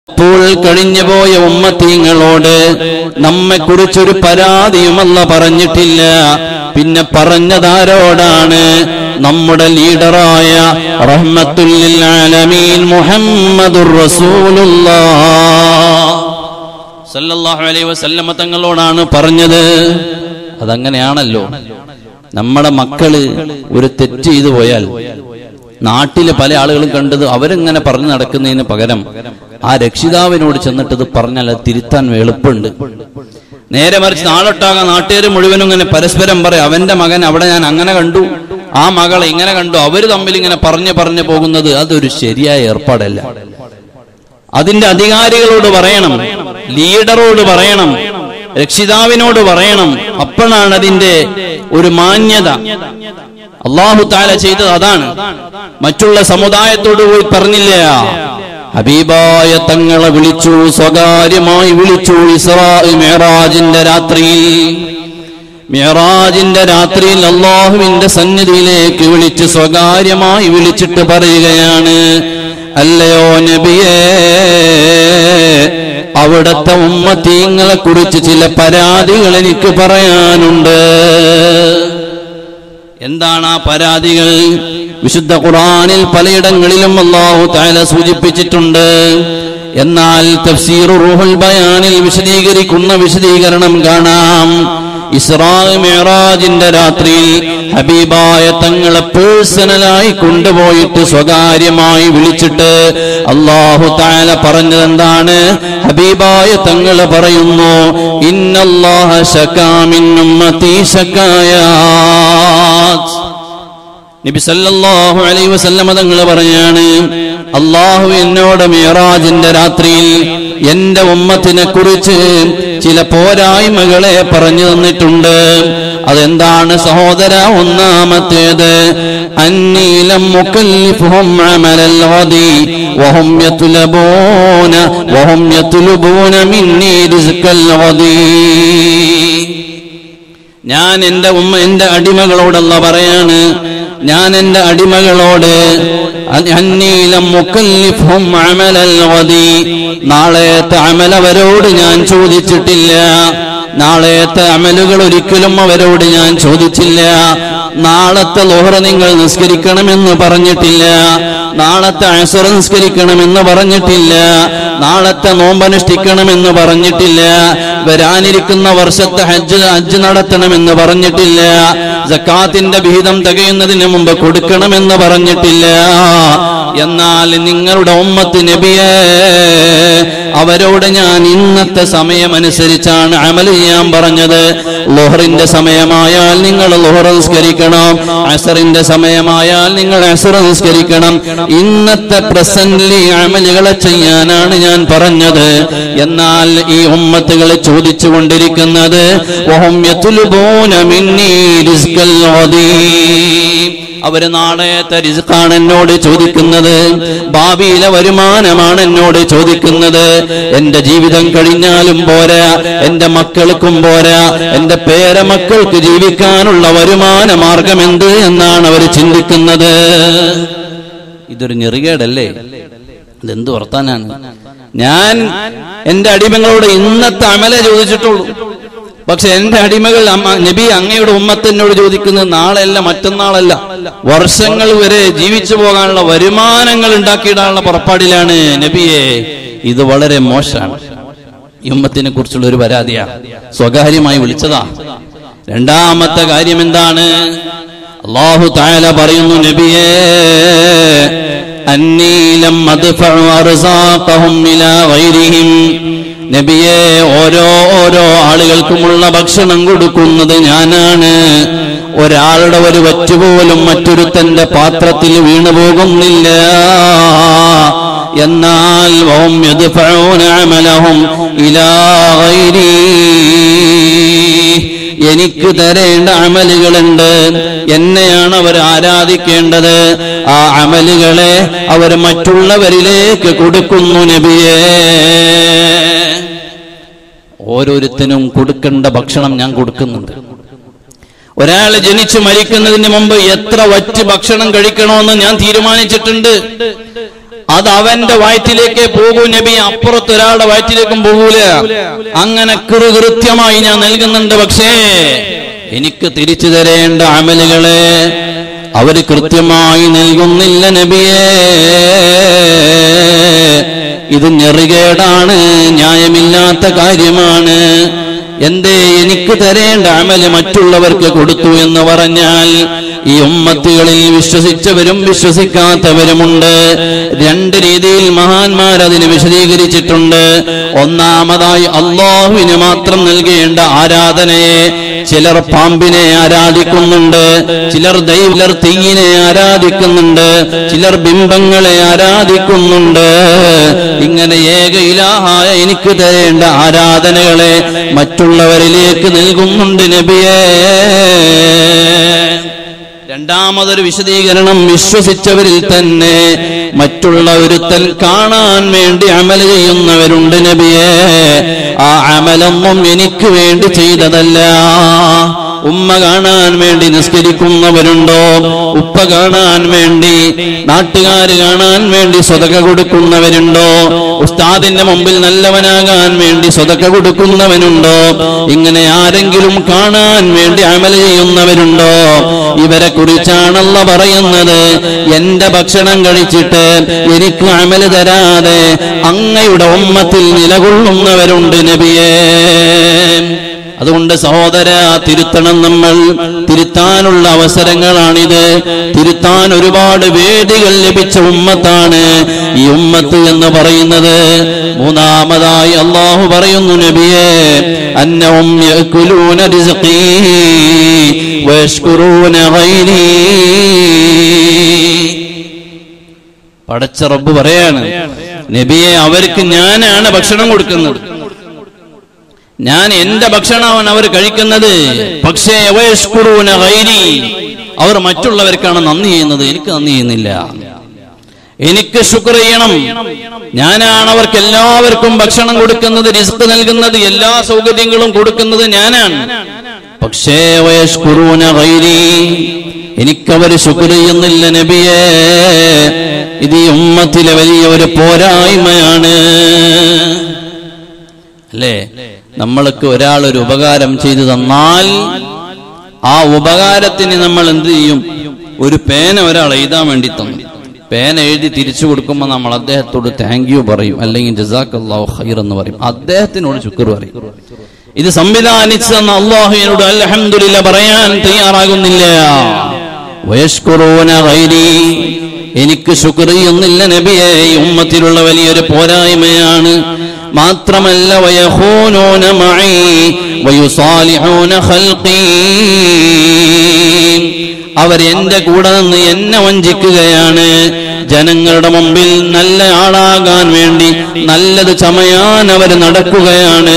അപ്പോൾ കഴിഞ്ഞുപോയ ഉമ്മത്തീങ്ങളോട് നമ്മെ കുറിച്ചൊരു പരാതിയുമല്ല പറഞ്ഞിട്ടില്ല പിന്നെ പറഞ്ഞതാരോടാണ് നമ്മുടെ ലീഡറായ റഹ്മത്തുല്ലിൽ ആലമീൻ മുഹമ്മദുർ റസൂലുള്ളാഹ് സല്ലല്ലാഹു അലൈഹി വസല്ലമ തങ്ങളോടാണ് പറഞ്ഞത് അതങ്ങനെയാണല്ലോ നമ്മുടെ മക്കള് ഒരു തെറ്റ് ചെയ്തു പോയാൽ നാട്ടിലെ പല ആളുകളും കണ്ടത് അവരിങ്ങനെ പറഞ്ഞു നടക്കുന്നതിന് പകരം ആ രക്ഷിതാവിനോട് ചെന്നിട്ട് ഇത് പറഞ്ഞാൽ അത് തിരുത്താൻ എളുപ്പമുണ്ട് നേരെ മറിച്ച് നാളൊട്ടാകെ നാട്ടുകാർ മുഴുവനും ഇങ്ങനെ പരസ്പരം പറയും അവന്റെ മകൻ അവിടെ ഞാൻ അങ്ങനെ കണ്ടു ആ മകളെ ഇങ്ങനെ കണ്ടു അവര് തമ്മിൽ ഇങ്ങനെ പറഞ്ഞു പറഞ്ഞു പോകുന്നത് അതൊരു ശരിയായ ഏർപ്പാടല്ല അതിന്റെ അധികാരികളോട് പറയണം ലീഡറോട് പറയണം രക്ഷിതാവിനോട് പറയണം അപ്പോഴാണ് അതിന്റെ ഒരു മാന്യത അള്ളാഹു താല ചെയ്തത് അതാണ് മറ്റുള്ള സമുദായത്തോട് പോയി പറഞ്ഞില്ല ഹബീബായ തങ്ങളെ വിളിച്ചു സ്വകാര്യമായി വിളിച്ചു ഇസ്രാ മേറാജിന്റെ രാത്രിയിൽ മിറാജിന്റെ രാത്രിയിൽ അള്ളാഹുവിന്റെ സന്നിധിയിലേക്ക് വിളിച്ച് സ്വകാര്യമായി വിളിച്ചിട്ട് പറയുകയാണ് അല്ലയോ നബിയേ അവിടത്തെ ഉമ്മത്തീങ്ങളെ കുറിച്ച് ചില പരാതികൾ എനിക്ക് പറയാനുണ്ട് എന്താണ് ആ പരാതികൾ വിശുദ്ധ ഖുറാനിൽ പലയിടങ്ങളിലും അള്ളാഹു താല സൂചിപ്പിച്ചിട്ടുണ്ട് എന്നാൽ തഫ്സീർ റൂഹുൽ ബയാനിൽ വിശദീകരിക്കുന്ന വിശദീകരണം കാണാം ഇസ്രാ മേറാജിന്റെ രാത്രിയിൽ ഹബീബായ തങ്ങളെ പേഴ്സണലായി കൊണ്ടുപോയിട്ട് സ്വകാര്യമായി വിളിച്ചിട്ട് അള്ളാഹു താല പറഞ്ഞത് എന്താണ് ഹബീബായ തങ്ങള് പറയുന്നു ഇന്നല്ലാഹ ശകാമിന്നും നബി സല്ലല്ലാഹു അലൈഹി വസല്ലമ തങ്ങൾ പറയാണ് അള്ളാഹു എന്നോട് മിറാജിന്റെ രാത്രിയിൽ എന്റെ ഉമ്മത്തിനെ കുറിച്ച് ചില പോരായ്മകളെ പറഞ്ഞു തന്നിട്ടുണ്ട് അതെന്താണ് സഹോദര ഒന്നാമത്തേത് അന്നീലം മുക്കല്ലിഫുഹും അമലൽ ഗദി വഹും യത്ലബൂന വഹും യത്ലബൂന മിന്നി റിസ്കൽ ഗദി ഞാൻ എന്റെ ഉമ്മ എന്റെ അടിമകളോടല്ല പറയാണ് ഞാൻ എന്റെ അടിമകളോട് അന്നീലം മുക്കല്ലിഫും അമലൽ ഗദി നാളത്തെ അമൽ അവരോട് ഞാൻ ചോദിച്ചിട്ടില്ല നാളത്തെ അമലുകൾ ഒരിക്കലും അവരോട് ഞാൻ ചോദിച്ചില്ല നാളത്തെ ലോഹറ നിങ്ങൾ നിസ്കരിക്കണമെന്ന് പറഞ്ഞിട്ടില്ല നാളത്തെ അസുറ നിസ്കരിക്കണമെന്ന് പറഞ്ഞിട്ടില്ല നാളത്തെ നോമ്പനുഷ്ഠിക്കണമെന്ന് പറഞ്ഞിട്ടില്ല വരാനിരിക്കുന്ന വർഷത്തെ ഹജ്ജ് ഹജ്ജ് നടത്തണമെന്ന് പറഞ്ഞിട്ടില്ല ജക്കാത്തിന്റെ വിഹിതം തികയുന്നതിന് മുമ്പ് കൊടുക്കണമെന്ന് പറഞ്ഞിട്ടില്ല എന്നാൽ നിങ്ങളുടെ ഉമ്മത്ത് നബിയെ അവരോട് ഞാൻ ഇന്നത്തെ സമയമനുസരിച്ചാണ് അമൽ ചെയ്യാൻ പറഞ്ഞത് ലോഹറിന്റെ സമയമായാൽ നിങ്ങൾ ലോഹർ നിസ്കരിക്കണം അസറിന്റെ സമയമായാൽ നിങ്ങൾ അസർ നിസ്കരിക്കണം ഇന്നത്തെ പ്രസന്റിലെ അമലുകളെ ചെയ്യാനാണ് ഞാൻ പറഞ്ഞത് എന്നാൽ ഈ ഉമ്മത്തുകൾ ചോദിച്ചു കൊണ്ടിരിക്കുന്നത് വഹും യത്ലുബൂന മിന്നീ റിസ്കൽ അദീം അവര് നാളത്തെ റിസ്ക്കാണ് എന്നോട് ചോദിക്കുന്നത് ഭാവിയിലെ വരുമാനമാണ് എന്നോട് ചോദിക്കുന്നത് എന്റെ ജീവിതം കഴിഞ്ഞാലും പോരാ എന്റെ മക്കൾക്കും പോരാ എന്റെ പേരമക്കൾക്ക് ജീവിക്കാനുള്ള വരുമാന മാർഗം എന്ത് എന്നാണ് അവർ ചിന്തിക്കുന്നത് ഇതൊരു ഞെറികേടല്ലേ ഇതെന്ത് വർത്താനാണ് ഞാൻ എന്റെ അടിമകളോട് ഇന്നത്തെ അമല ചോദിച്ചിട്ടുള്ളൂ പക്ഷെ എന്റെ അടിമകൾ അമ്മ നബി അങ്ങയുടെ ഉമ്മത്തിനോട് ചോദിക്കുന്നത് നാളെയല്ല മറ്റന്നാളല്ല വർഷങ്ങൾ വരെ ജീവിച്ചു പോകാനുള്ള വരുമാനങ്ങൾ ഉണ്ടാക്കിയിടാനുള്ള പുറപ്പാടിലാണ് നബിയെ ഇത് വളരെ മോശമാണ് ഈ ഉമ്മത്തിനെ കുറിച്ചുള്ള ഒരു പരാതിയാ സ്വകാര്യമായി വിളിച്ചതാ രണ്ടാമത്തെ കാര്യം എന്താണ് അള്ളാഹു താല പറയുന്നു നബിയേ അന്നീലം അദ്ഫഉ അർസാഖഹും ഇലാ ഗൈരിഹിം നബിയെ ഓരോ ഓരോ ആളുകൾക്കുമുള്ള ഭക്ഷണം കൊടുക്കുന്നത് ഞാനാണ് ഒരാളുടെ ഒരു വറ്റുപോലും മറ്റൊരുത്തന്റെ പാത്രത്തിൽ വീണു പോകുന്നില്ല എന്നാൽ വഹും യദ്ഫഊന അമലഹും ഇലാ ഗൈരീ എനിക്ക് തരേണ്ട അമലുകളുണ്ട് എന്നെയാണ് അവർ ആരാധിക്കേണ്ടത് ആ അമലുകളെ അവർ മറ്റുള്ളവരിലേക്ക് കൊടുക്കുന്നു നബിയേ ഓരോരുത്തനും കൊടുക്കേണ്ട ഭക്ഷണം ഞാൻ കൊടുക്കുന്നുണ്ട് ഒരാൾ ജനിച്ചു മരിക്കുന്നതിന് മുമ്പ് എത്ര വറ്റ് ഭക്ഷണം കഴിക്കണമെന്ന് ഞാൻ തീരുമാനിച്ചിട്ടുണ്ട് അത് അവന്റെ വയറ്റിലേക്കേ പോകൂ നബി അപ്പുറത്ത് ഒരാളുടെ വയറ്റിലേക്കും പോകൂല അങ്ങനെ കൃത്യമായി ഞാൻ നൽകുന്നുണ്ട് പക്ഷേ എനിക്ക് തിരിച്ചു തരേണ്ട അമലുകളെ അവര് കൃത്യമായി നൽകുന്നില്ല നബിയേ ഇത് ഞെറുകേടാണ് ന്യായമില്ലാത്ത കാര്യമാണ് എന്തേ എനിക്ക് തരേണ്ട അമല് മറ്റുള്ളവർക്ക് കൊടുത്തു എന്ന് പറഞ്ഞാൽ ഈ ഉമ്മത്തുകളിൽ വിശ്വസിച്ചവരും വിശ്വസിക്കാത്തവരുമുണ്ട് രണ്ട് രീതിയിൽ മഹാന്മാർ അതിന് വിശദീകരിച്ചിട്ടുണ്ട് ഒന്നാമതായി അള്ളാഹുവിന് മാത്രം നൽകേണ്ട ആരാധനയെ ചിലർ പാമ്പിനെ ആരാധിക്കുന്നുണ്ട് ചിലർ ദൈവർ തീയിനെ ആരാധിക്കുന്നുണ്ട് ചിലർ ബിംബങ്ങളെ ആരാധിക്കുന്നുണ്ട് ഇങ്ങനെ ഏക ഇലാഹായ എനിക്ക് തരേണ്ട ആരാധനകളെ മറ്റുള്ളവരിലേക്ക് നൽകുന്നുണ്ട് നബിയേ രണ്ടാമതൊരു വിശദീകരണം വിശ്വസിച്ചവരിൽ തന്നെ മറ്റുള്ള ഒരുത്തൻ കാണാൻ വേണ്ടി അമൽ ചെയ്യുന്നവരുണ്ട് നബിയെ ആ അമലൊന്നും എനിക്ക് വേണ്ടി ചെയ്തതല്ല ഉമ്മ കാണാൻ വേണ്ടി നിസ്കരിക്കുന്നവരുണ്ടോ ഉപ്പ കാണാൻ വേണ്ടി നാട്ടുകാര് കാണാൻ വേണ്ടി സ്വതക കൊടുക്കുന്നവരുണ്ടോ ഉസ്താദിന്റെ മുമ്പിൽ നല്ലവനാകാൻ വേണ്ടി സ്വതക കൊടുക്കുന്നവനുണ്ടോ ഇങ്ങനെ ആരെങ്കിലും കാണാൻ വേണ്ടി അമൽ ചെയ്യുന്നവരുണ്ടോ ഇവരെ കുറിച്ചാണല്ല പറയുന്നത് എന്റെ ഭക്ഷണം കഴിച്ചിട്ട് എനിക്ക് അമല് തരാതെ അങ്ങയുടെ ഉമ്മത്തിൽ നിലകൊള്ളുന്നവരുണ്ട് നബിയേ അതുകൊണ്ട് സഹോദര തിരുത്തണം നമ്മൾ തിരുത്താനുള്ള അവസരങ്ങളാണിത് തിരുത്താൻ ഒരുപാട് വേദികൾ ലഭിച്ച ഉമ്മത്താണ് ഈ ഉമ്മത്ത് എന്ന് പറയുന്നത് മൂന്നാമതായി അള്ളാഹു പറയുന്നു നബിയെ അന്നവും യഅ്കുലൂന റിസ്ഖീ വയഷ്കുറൂന ഗൈരീ പടച്ച റബ്ബ് പറയാണ് നബിയെ അവർക്ക് ഞാനാണ് ഭക്ഷണം കൊടുക്കുന്നത് ഞാൻ എന്റെ ഭക്ഷണമാണ് അവർ കഴിക്കുന്നത് പക്ഷേ വയസ്കുറൂന ഗൈരി അവർ മറ്റുള്ളവർക്കാണ് നന്ദി ചെയ്യുന്നത് എനിക്ക് നന്ദി ചെയ്യുന്നില്ല എനിക്ക് ശുക്ർ ചെയ്യണം ഞാനാണ് അവർക്ക് എല്ലാവർക്കും ഭക്ഷണം കൊടുക്കുന്നത് റിസ്ക് നൽകുന്നത് എല്ലാ സൗകര്യങ്ങളും കൊടുക്കുന്നത് ഞാനാണ് പക്ഷേ വയസ്കുറൂന ഗൈരി എനിക്കവർ ശുക്ർ ചെയ്യുന്നില്ല നബിയേ ഇത് ഈ ഉമ്മത്തിലെ വലിയ ഒരു പോരായ്മയാണ് അല്ലേ നമ്മൾക്ക് ഒരാൾ ഒരു ഉപകാരം ചെയ്തു തന്നാൽ ആ ഉപകാരത്തിന് നമ്മൾ എന്ത് ചെയ്യും ഒരു പേന ഒരാൾ എഴുതാൻ വേണ്ടി തന്നു പേന എഴുതി തിരിച്ചു കൊടുക്കുമ്പോൾ നമ്മൾ അദ്ദേഹത്തോട് താങ്ക് യു പറയും അല്ലെങ്കിൽ ജസാഖ് അള്ളാഹു ഖൈർ എന്ന് പറയും അദ്ദേഹത്തിനോട് ശുക്ർ പറയും ഇത് സംവിധാനിച്ചു തന്ന അള്ളാഹുവിനോട് അൽഹംദുലില്ല പറയാൻ തയ്യാറാകുന്നില്ല വയസ്കുറൂന ഗൈരി എനിക്ക് ശുക്ർ ചെയ്യുന്നില്ല നബിയെ ഈ ഉമ്മത്തിലുള്ള വലിയൊരു പോരായ്മയാണ് മാത്രമല്ല വയഹൂനൂന മഈ വയുസാലിഹൂന ഖൽഖീ അവർ എന്റെ കൂടെ നിന്ന് എന്നെ വഞ്ചിക്കുകയാണ് ജനങ്ങളുടെ മുമ്പിൽ നല്ല ആളാകാൻ വേണ്ടി നല്ലത് ചമയാൻ അവർ നടക്കുകയാണ്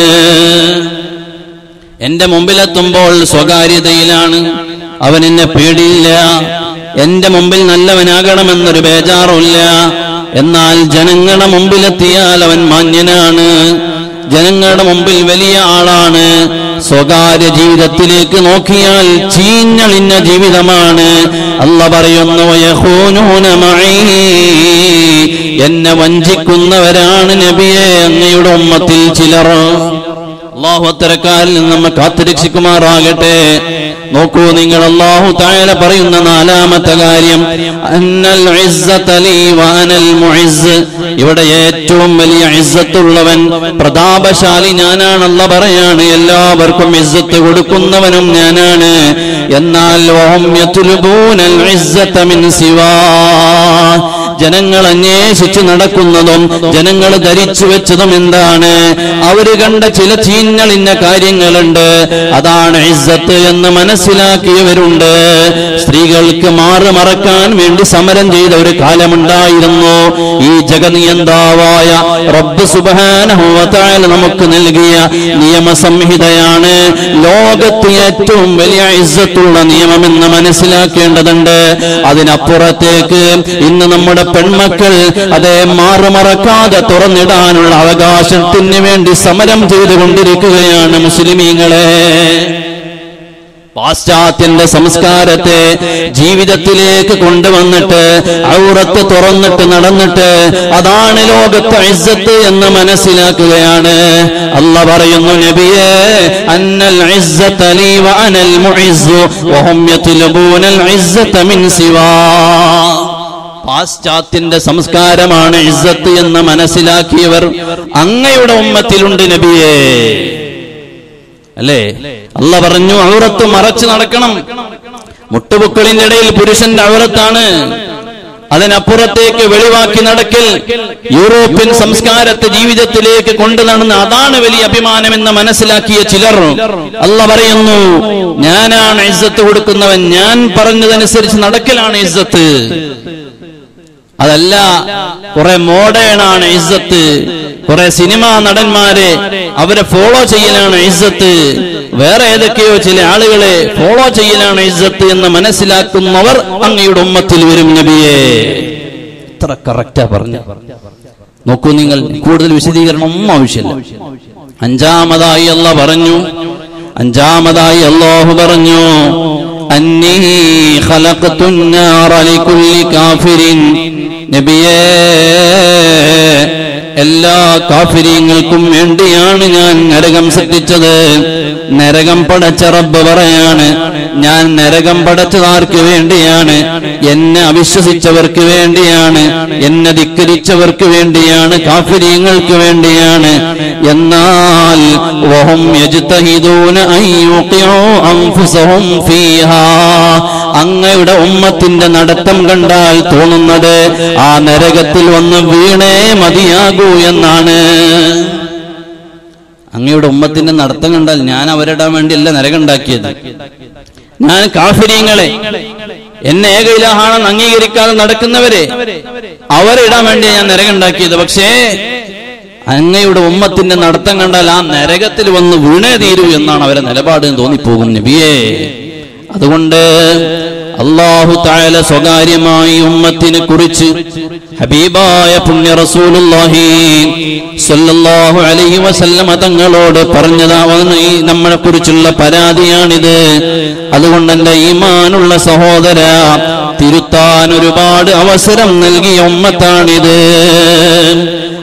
എന്റെ മുമ്പിലെത്തുമ്പോൾ സ്വകാര്യതയിലാണ് അവൻ എന്നെ പേടിയില്ല എന്റെ മുമ്പിൽ നല്ലവനാകണമെന്നൊരു ബേജാറുമില്ല എന്നാൽ ജനങ്ങളുടെ മുമ്പിലെത്തിയാൽ അവൻ മാന്യനാണ് ജനങ്ങളുടെ മുമ്പിൽ വലിയ ആളാണ് സ്വകാര്യ ജീവിതത്തിലേക്ക് നോക്കിയാൽ ചീഞ്ഞളിഞ്ഞ ജീവിതമാണ് അല്ല പറയുന്നു "വയഖൂനൂന മഈ." എന്നെ വഞ്ചിക്കുന്നവരാണ് നബിയെ അങ്ങയുടെ ഉമ്മത്തിൽ ചിലർ അള്ളാഹു അത്തരക്കാരിൽ നിന്ന് നമ്മെ കാത്തുരക്ഷിക്കുമാറാകട്ടെ നോക്കൂ നിങ്ങൾ അള്ളാഹു താഴെ പറയുന്ന നാലാമത്തെ കാര്യം അന്നൽ ഇസ്സത ലീ വഅനൽ മുഇസ്സ് ഇവിടെ ഏറ്റവും വലിയ ഇസ്സത്തുള്ളവൻ പ്രതാപശാലി ഞാനാണല്ല പറയാണ് എല്ലാവർക്കും ഇസ്സത്ത് കൊടുക്കുന്നവനും ഞാനാണ് എന്നാൽ വഹും യത്ലുബൂനൽ ഇസ്സത മിൻ സിവാ ജനങ്ങൾ അന്വേഷിച്ച് നടക്കുന്നതും ജനങ്ങൾ ധരിച്ചു വെച്ചതും എന്താണ് അവര് കണ്ട ചില ചീഞ്ഞളിഞ്ഞ കാര്യങ്ങളുണ്ട് അതാണ് ഇസ്സത്ത് എന്ന് മനസ്സിലാക്കിയവരുണ്ട് സ്ത്രീകൾക്ക് മാറ് മറക്കാൻ വേണ്ടി സമരം ചെയ്ത ഒരു കാലമുണ്ടായിരുന്നു ഈ ജഗനിയന്താവായ റബ്ബ് സുബാനഹുവത്തായ നമുക്ക് നൽകിയ നിയമസംഹിതയാണ് ലോകത്ത് ഏറ്റവും വലിയ ഇസ്സത്തുള്ള നിയമമെന്ന് മനസ്സിലാക്കേണ്ടതുണ്ട് അതിനപ്പുറത്തേക്ക് ഇന്ന് നമ്മുടെ പെൺമക്കൾ അതേ മാറുമറക്കാതെ തുറന്നിടാനുള്ള അവകാശത്തിന് വേണ്ടി സമരം ചെയ്തുകൊണ്ടിരിക്കുകയാണ് മുസ്ലിമീങ്ങളെ പാശ്ചാത്യന്റെ സംസ്കാരത്തെ ജീവിതത്തിലേക്ക് കൊണ്ടുവന്നിട്ട് ഔറത്ത് തുറന്നിട്ട് നടന്നിട്ട് അതാണ് ലോകത്തെ ഇസ്സത്ത് എന്ന് മനസ്സിലാക്കുകയാണ് അല്ല പറയുന്നു നബിയെ അന്നൽ ഇസ്സത്ത ലീ വ അനൽ മുഇസ്സു വഹും യത്ലബൂനൽ ഇസ്സത്ത മിൻ സിവാ പാശ്ചാത്യന്റെ സംസ്കാരമാണ് ഇസ്സത്ത് എന്ന് മനസ്സിലാക്കിയവർ അങ്ങയുടെ ഉമ്മത്തിലുണ്ട് നബിയേ അല്ലേ അല്ല പറഞ്ഞു ഔറത്ത് മറച്ചു നടക്കണം മുട്ടുപൊക്കളിന്റെ ഇടയിൽ പുരുഷന്റെ ഔറത്താണ് അതിനപ്പുറത്തേക്ക് വെളിവാക്കി നടക്കൽ യൂറോപ്യൻ സംസ്കാരത്തെ ജീവിതത്തിലേക്ക് കൊണ്ടു നടന്ന് അതാണ് വലിയ അഭിമാനമെന്ന് മനസ്സിലാക്കിയ ചിലർ അല്ല പറയുന്നു ഞാനാണ് ഇസ്സത്ത് കൊടുക്കുന്നവൻ ഞാൻ പറഞ്ഞതനുസരിച്ച് നടക്കലാണ് ഇസ്സത്ത് അതല്ല കുറെ മോഡേണാണ് ഇസ്സത്ത് കുറെ സിനിമാ നടന്മാരെ അവരെ ഫോളോ ചെയ്യലാണ് ഇസ്സത്ത് വേറെ ഏതൊക്കെയോ ചില ആളുകളെ ഫോളോ ചെയ്യലാണ് ഇസ്സത്ത് എന്ന് മനസ്സിലാക്കുന്നവർ അങ്ങയുടെ ഉമ്മത്തിൽ വരും നബിയെ ഇത്ര കറക്റ്റാ പറഞ്ഞു നോക്കൂ നിങ്ങൾ കൂടുതൽ വിശദീകരണം ഒന്നും ആവശ്യമില്ല അഞ്ചാമതായി അല്ല പറഞ്ഞു അഞ്ചാമതായി അള്ളാഹു പറഞ്ഞു അന്നീ ഖലഖത്തുൻ നാറ ലികുല്ലി കാഫിരിൻ നബിയേ എല്ലാ കാഫിര്യങ്ങൾക്കും വേണ്ടിയാണ് ഞാൻ നരകം സൃഷ്ടിച്ചത് നരകം പടച്ച റബ്ബ് പറയാണ് ഞാൻ നരകം പടച്ചതാർക്ക് വേണ്ടിയാണ് എന്നെ അവിശ്വസിച്ചവർക്ക് വേണ്ടിയാണ് എന്നെ ധിക്കരിച്ചവർക്ക് വേണ്ടിയാണ് കാഫിര്യങ്ങൾക്ക് വേണ്ടിയാണ് എന്നാൽ വഹും യജ്തഹിദൂന അൻ യുഖിഉ അൻഫുസഹും ഫീഹാ അങ്ങയുടെ ഉമ്മത്തിന്റെ നടത്തം കണ്ടാൽ തോന്നുന്നത് ആ നരകത്തിൽ വന്ന് വീണേ മതിയാകൂ എന്നാണ് അങ്ങയുടെ ഉമ്മത്തിന്റെ നടത്തം കണ്ടാൽ ഞാൻ അവരിടാൻ വേണ്ടിയല്ല നരകം ഉണ്ടാക്കിയത് ഞാൻ കാഫിര്യങ്ങളെ എന്നെ ഏകയിലാഹാണെന്ന് അംഗീകരിക്കാതെ നടക്കുന്നവരെ അവരിടാൻ വേണ്ടി ഞാൻ നരകം ഉണ്ടാക്കിയത് പക്ഷേ അങ്ങയുടെ ഉമ്മത്തിന്റെ നടത്തം കണ്ടാൽ ആ നരകത്തിൽ വന്ന് വീണേ തീരൂ എന്നാണ് അവരെ നിലപാട് എന്ന് തോന്നിപ്പോകും നബിയേ അതുകൊണ്ട് അള്ളാഹു താല സ്വകാര്യമായി ഉമ്മത്തിനെ കുറിച്ച് ഹബീബായ പുണ്യ റസൂലുള്ളാഹി സല്ലല്ലാഹു അലൈഹി വസല്ലമ തങ്ങളോട് പറഞ്ഞതാവുന്ന ഈ നമ്മളെ കുറിച്ചുള്ള പരാതിയാണിത് അതുകൊണ്ട് എന്റെ ഈമാനുള്ള സഹോദര തിരുത്താൻ ഒരുപാട് അവസരം നൽകിയ ഉമ്മത്താണിത്